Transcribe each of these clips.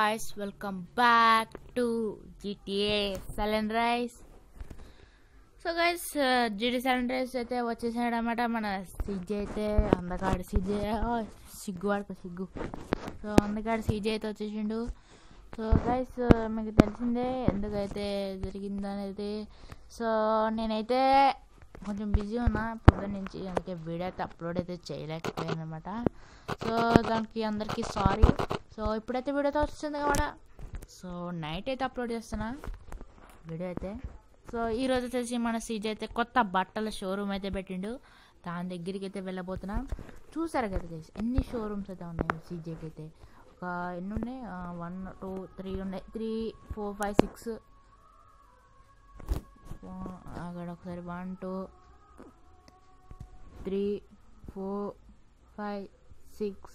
guys welcome back to GTA San Andreas so guys జిడి San Andreas అయితే వచ్చేసాడు అనమాట మన సిజ్జి అయితే అందగాడు సిజ్జి సిగ్గు వాడుకో సిగ్గు సో అందగాడు సిజ్జి అయితే వచ్చేసిండు సో గైస్ మీకు తెలిసిందే ఎందుకైతే జరిగింది అనేది సో నేనైతే కొంచెం బిజీ ఉన్నా పొద్దున్న నుంచి అందుకే వీడియో అయితే అప్లోడ్ అయితే చేయలేకపోయాను అనమాట సో దానికి అందరికీ సారీ సో ఇప్పుడైతే వీడియో అయితే వస్తుంది కూడా సో నైట్ అయితే అప్లోడ్ చేస్తున్నా వీడియో అయితే సో ఈ రోజు వచ్చేసి మన సీజీ అయితే కొత్త బట్టల షోరూమ్ అయితే పెట్టిండు దాని దగ్గరికి అయితే వెళ్ళబోతున్నా చూసారు కదా guys, ఎన్ని షోరూమ్స్ అయితే ఉన్నాయి సీజేకి అయితే ఒక ఎన్ని ఉన్నాయి వన్ టూ త్రీ ఉన్నాయి త్రీ ఫోర్ ఫైవ్ సిక్స్ అక్కడ ఒకసారి one two three four five six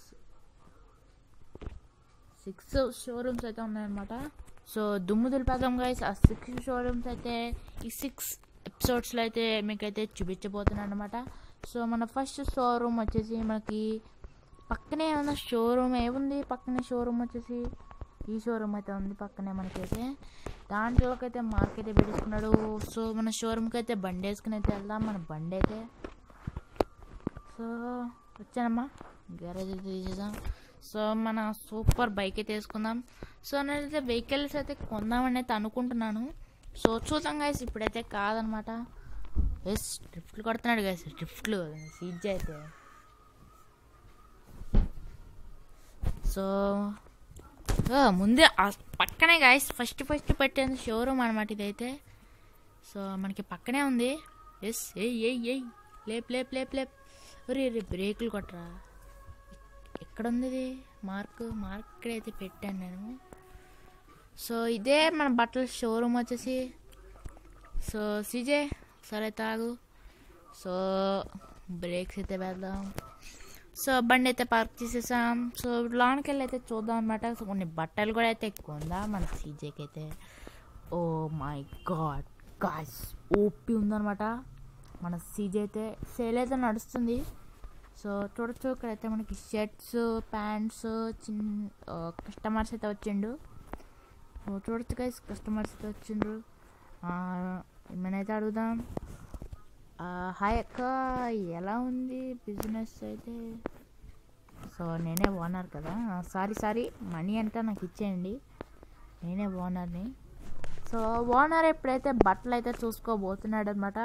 six showrooms అయితే ఉన్నాయన్నమాట సో దుమ్ము దులిపేద్దాం గైస్ ఆ సిక్స్ షోరూమ్స్ అయితే ఈ సిక్స్ ఎపిసోడ్స్లో అయితే మీకైతే చూపించబోతున్నాను అనమాట సో మన ఫస్ట్ షోరూమ్ వచ్చేసి మనకి పక్కనే ఉన్న షోరూమ్ ఏముంది పక్కనే షోరూమ్ వచ్చేసి ఈ షోరూమ్ అయితే ఉంది పక్కనే మనకైతే దాంట్లోకి అయితే మార్కెట్ పెట్టేసుకున్నాడు సో మన షోరూమ్కి అయితే బండి వేసుకుని అయితే వెళ్దాం మన బండి అయితే సో వచ్చానమ్మా గ్యారేజ్ అయితే తీసేసాం సో మన సూపర్ బైక్ అయితే వేసుకుందాం సో నేనైతే వెహికల్స్ అయితే కొందామని అయితే అనుకుంటున్నాను సో చూద్దాం గైస్ ఇప్పుడైతే కాదనమాట ఎస్ డ్రిఫ్ట్లు కొడుతున్నాడు గైస్ డ్రిఫ్ట్లు సీజ్ అయితే సో ఓ, ముందే ఆ పక్కనే గాయస్ ఫస్ట్ ఫస్ట్ పెట్టిన షోరూమ్ అనమాట ఇదైతే సో మనకి పక్కనే ఉంది ఎస్ ఏయ్ ఏయ్ ఏయ్ లేప్ లేప్ లేప్ లేప్ ఒరే రే బ్రేకులు కొట్టరా ఎక్కడ ఉంది ఇది మార్క్ మార్క్ ఇక్కడైతే పెట్టాను నేను సో ఇదే మన బట్టల షోరూమ్ వచ్చేసి సో సిజే సరే తాగు సో బ్రేక్స్ అయితే వేద్దాం సో బండి అయితే పార్క్ చేసేసాం సో లోనికి వెళ్ళి అయితే చూద్దాం అనమాట సో కొన్ని బట్టలు కూడా అయితే కొందా మన సీజేకి అయితే oh my god guys OP ఉందన్నమాట మన సీజే అయితే సేల్ అయితే నడుస్తుంది సో చూడొచ్చు ఇక్కడైతే మనకి షర్ట్స్ ప్యాంట్స్ చిన్న కస్టమర్స్ అయితే వచ్చిండు సో చూడొచ్చు గైస్ కస్టమర్స్ అయితే వచ్చిండ్రు ఆ, ఏమైనా అడుగుదాం ఆ, హాయ్ అక్క ఎలా ఉంది బిజినెస్ అయితే సో నేనే ఓనర్ కదా సారీ సారీ మనీ అంటే నాకు ఇచ్చేయండి నేనే ఓనర్ని సో ఓనర్ ఎప్పుడైతే బట్టలు అయితే చూసుకోబోతున్నాడు అనమాట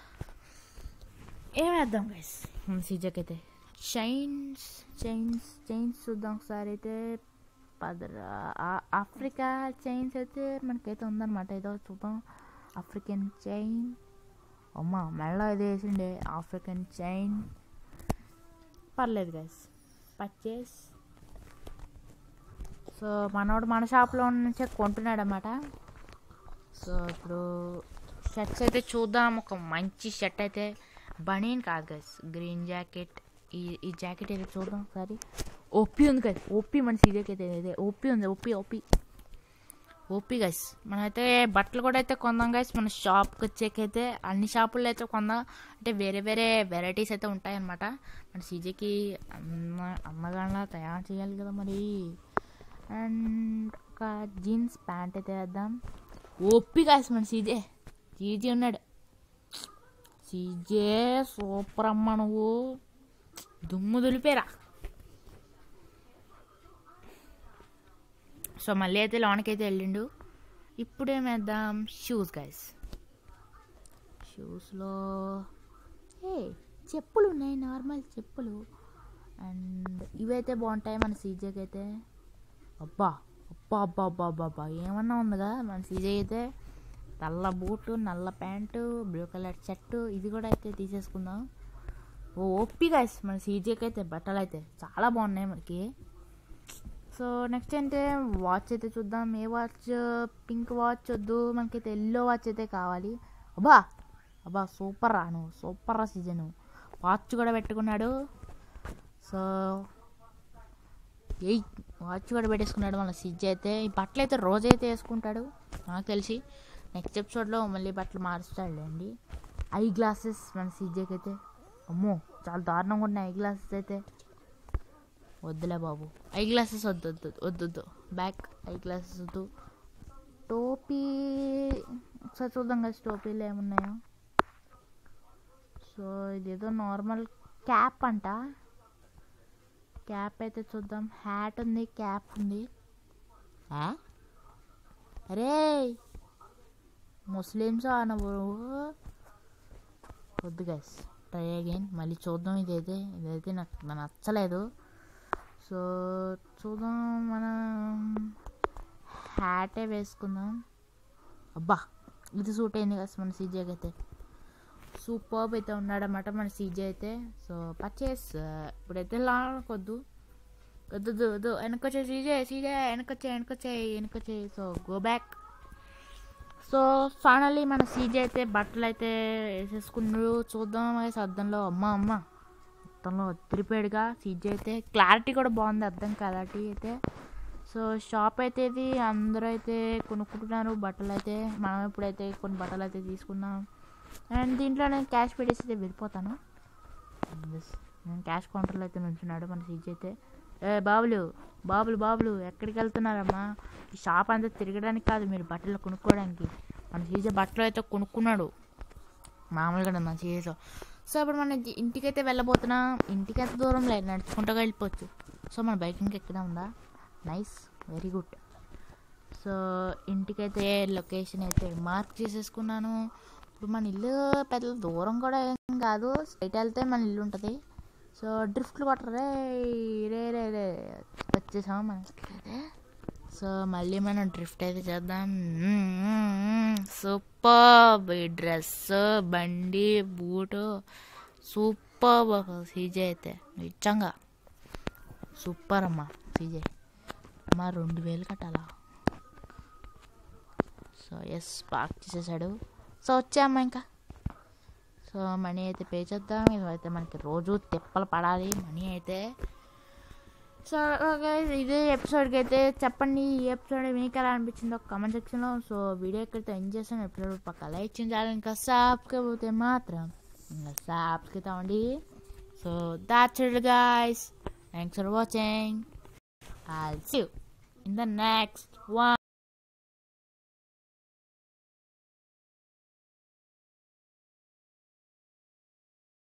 ఏమేద్దాం గైస్ సీజక్ అయితే చైన్స్ చైన్స్ చైన్స్ చూద్దాం ఒకసారి అయితే పదర ఆ- ఆఫ్రికా చైన్స్ అయితే మనకైతే ఉందన్నమాట ఏదో చూద్దాం ఆఫ్రికన్ చైన్ అమ్మ మెల్ల ఇది వేసిండే ఆఫ్రికన్ చైన్ పర్లేదు గైస్ పర్చేస్ సో మనోడు మన షాప్లో నుంచే కొంటున్నాడు అన్నమాట సో ఇప్పుడు షర్ట్స్ అయితే చూద్దాం ఒక మంచి షర్ట్ అయితే బనీన్ కాదు గైస్ గ్రీన్ జాకెట్ ఈ ఈ జాకెట్ అయితే చూద్దాం ఒకసారి ఓపీ ఉంది గైస్ ఓపీ మన సీరియకి అయితే ఇదే ఓపీ ఉంది ఓపీ ఓపీ ఓపీ గైస్ మనమైతే బట్టలు కూడా అయితే కొందాం గైస్ మన షాప్కి వచ్చేకైతే అన్ని షాపుల్లో అయితే కొందాం అంటే వేరే వేరే వెరైటీస్ అయితే ఉంటాయన్నమాట మన సీజేకి అన్న అన్నగాళ్ళ తయారు చేయాలి కదా మరి అండ్ ఒక జీన్స్ ప్యాంట్ అయితే వేద్దాం ఓపీ గైస్ మన సీజే సీజే ఉన్నాడు సీజే సూపర్ అమ్మ నువ్వు దుమ్ము దులిపేరా సో మళ్ళీ అయితే లోనికి అయితే వెళ్ళిండు ఇప్పుడు ఏమేద్దాం షూస్ గైస్ షూస్లో ఏ చెప్పులు ఉన్నాయి నార్మల్ చెప్పులు అండ్ ఇవైతే బాగుంటాయి మన సీజేకి అయితే అబ్బా అబ్బా అబ్బా అబ్బా అబ్బా అబ్బా ఏమన్నా ఉందిగా మన సీజే అయితే నల్ల బూటు నల్ల ప్యాంటు బ్లూ కలర్ షర్టు ఇది కూడా అయితే తీసేసుకుందాం ఓ ఓపి గైస్ మన సీజేకి అయితే బట్టలు అయితే చాలా బాగున్నాయి మనకి సో నెక్స్ట్ అంటే వాచ్ అయితే చూద్దాం ఏ వాచ్ పింక్ వాచ్ వద్దు మనకైతే ఎల్లో వాచ్ అయితే కావాలి అబ్బా అబ్బా సూపర్ రా నువ్వు సూపర్ రా సీజన్ వాచ్ కూడా పెట్టుకున్నాడు సో ఎయి వాచ్ కూడా పెట్టేసుకున్నాడు మన సిజ్ అయితే ఈ బట్టలు అయితే రోజైతే వేసుకుంటాడు నాకు తెలిసి నెక్స్ట్ ఎపిసోడ్లో మళ్ళీ బట్టలు మారుస్తాడులేండి ఐ గ్లాసెస్ మన సీజేకి అయితే అమ్మో చాలా దారుణంగా ఉన్నాయి ఐ గ్లాసెస్ అయితే వద్దులే బాబు ఐ గ్లాసెస్ వద్దు వద్దు వద్దు వద్దు బ్యాక్ ఐ గ్లాసెస్ వద్దు టోపీ ఒకసారి చూద్దాం కదా టోపీలు ఏమున్నాయో సో ఇదేదో నార్మల్ క్యాప్ అంట క్యాప్ అయితే చూద్దాం హ్యాట్ ఉంది క్యాప్ ఉంది ఆ? అరే ముస్లిమ్స్ నువ్వు వద్దు గైస్ ట్రై అగైన్ మళ్ళీ చూద్దాం ఇదైతే ఇదైతే నాకు నాకు నచ్చలేదు సో చూద్దాం మనం హ్యాటే వేసుకుందాం అబ్బా ఇది సూట్ అయింది కదా మన సీజేకి అయితే సూపర్బ్ అయితే ఉన్నాడన్నమాట మన సీజే అయితే సో పర్చేస్ ఇప్పుడైతే లాకొద్దు వద్దు వద్దు వద్దు వెనకొచ్చే సీజే సీజే వెనకొచ్చే వెనకొచ్చే వెనకొచ్చే so go back so finally మన సీజే అయితే బట్టలు అయితే వేసేసుకున్నాడు చూద్దాం వేసి అద్దంలో అమ్మ అమ్మ మొత్తంలో తిరిపాడుగా సీజే అయితే క్లారిటీ కూడా బాగుంది అర్థం క్లారిటీ అయితే సో షాప్ అయితే ఇది అందరూ అయితే కొనుక్కుంటున్నారు బట్టలు అయితే మనం ఇప్పుడైతే కొన్ని బట్టలు అయితే తీసుకున్నాం అండ్ దీంట్లో నేను క్యాష్ పెట్టేసి అయితే వెళ్ళిపోతాను Yes. నేను క్యాష్ కౌంటర్లో అయితే నుంచున్నాడు మన సీజీ అయితే ఏ బాబులు బాబులు బాబులు ఎక్కడికి వెళ్తున్నారమ్మా ఈ షాప్ అంతా తిరగడానికి కాదు మీరు బట్టలు కొనుక్కోవడానికి మన సీజీ బట్టలు అయితే కొనుక్కున్నాడు మామూలుగా మన సీజీతో సో ఇప్పుడు మన జి- ఇంటికైతే వెళ్ళబోతున్నాం ఇంటికి ఎంత దూరం లేదు నడుచుకుంటూ వెళ్ళిపోవచ్చు సో మన బైక్ ఇంకా ఎక్కడ ఉందా నైస్ వెరీ గుడ్ సో ఇంటికైతే లొకేషన్ అయితే మార్క్ చేసేసుకున్నాను ఇప్పుడు మన ఇల్లు పెద్ద దూరం కూడా ఏం కాదు స్ట్రైట్ వెళ్తే మన ఇల్లు ఉంటుంది సో డ్రిఫ్ట్లు కొట్టరే రే రే రే వచ్చేసాం మనకి సో మళ్ళీ మనం డ్రిఫ్ట్ అయితే చేద్దాం సూపర్ ఈ డ్రెస్ బండి బూటు సూపర్ సీజే అయితే నిజంగా సూపర్ అమ్మా సీజే అమ్మా రెండు వేలు కట్టాలా సో ఎస్ పార్క్ చేసేసాడు సో వచ్చామ్మా ఇంకా సో మనీ అయితే పే చేద్దాం ఇవైతే మనకి రోజు తిప్పలు పడాలి మనీ అయితే సో guys, ఇదే ఎపిసోడ్కి అయితే చెప్పండి ఈ ఎపిసోడ్ మీకు ఎలా అనిపించిందో కామెంట్ సెక్షన్లో సో వీడియో ఎక్కడితే ఎంజాయ్ చేసాను ఎపిసోడ్ పక్క లైక్ చేయాలి ఇంకా సబ్స్క్రైబ్ అవుతే మాత్రం ఇంకా సబ్స్క్రైబ్ అవ్వండి so that's it guys thanks for watching I'll see you in the next one.